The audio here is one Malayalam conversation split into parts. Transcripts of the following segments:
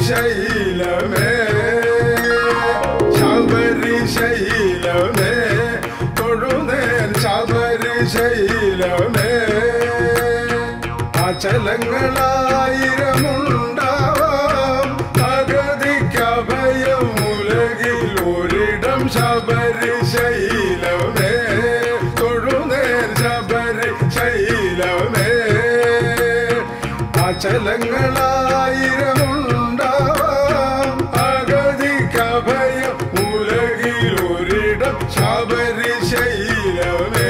ശബരിശൈലമേ ശബരിശൈലമേ തൊഴുനേൻ ശബരിശൈലമേ അചലങ്ങളായിരമുണ്ടാവാം അഗതിക്കഭയം ഉലകിൽ ഒരിടം ശബരിശൈലമേ തൊഴുനേൻ ശബരിശൈലമേ അചലങ്ങളായിരമുണ്ടാവാം അഗതിക്കഭയം ഉലകിൽ ഒരിടം ശബരിശൈലമേ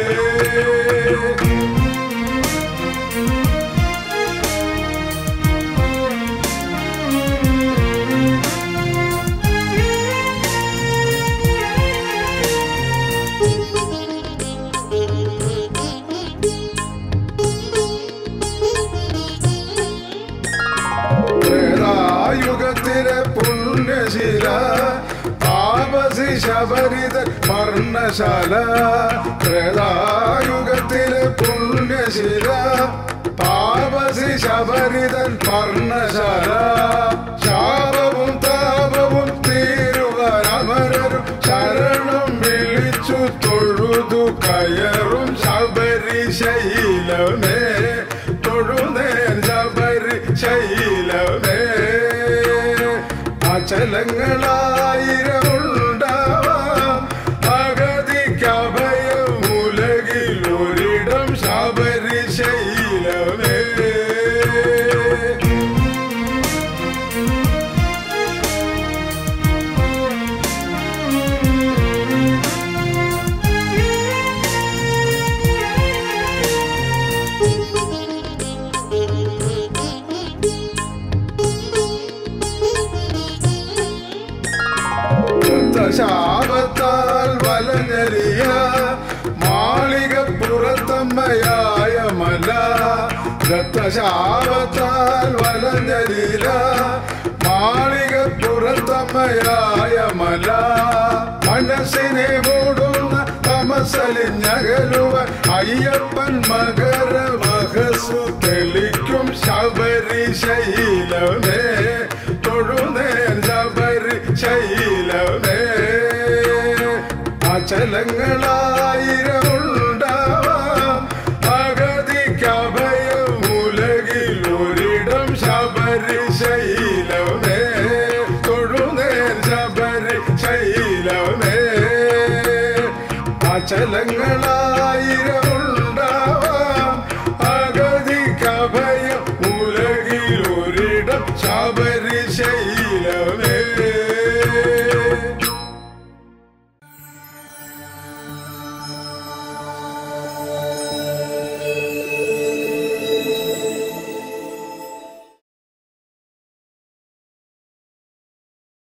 യുഗത്തിലെ പുണ്യശില താപസി ശബരിത വർണ്ണശാല ത്രേതായുഗത്തിലെ പുണ്യശില താപസി ശബരിതൻ വർണ്ണശാല ശാപവും താപവും തീരുവാനമരരും ശരണം വിളിച്ചു തൊഴുതു കയറും ശബരിശൈലമേ തൊഴുനേൻ ശബരിശൈലമേ അചലങ്ങളായിരമുണ്ടാവാം അഗതിക്കഭയം ഉലകിൽ ഒരിടം ശബരിശൈലമേ ശാപത്താൽ വലഞ്ഞെറിയ മാളികപ്പുറത്തമ്മയായ മല ദത്തശാപത്താൽ വലഞ്ഞെറിയ മാളികപ്പുറത്തമ്മയായ മല മനസ്സിനെ മൂടുന്ന തമസലിഞ്ഞകലുവൻ അയ്യപ്പൻ മകര മഹസു തെളിക്കും ശബരിശൈലമേ തൊഴുനേൻ ശബരിശൈലമേ അചലങ്ങളായിരമുണ്ടാവാം അഗതിക്കഭയം ഉലകിൽ ഒരിടം ശബരിശൈലമേ തൊഴുനേൻ ശബരിശൈലമേ അചലങ്ങളാ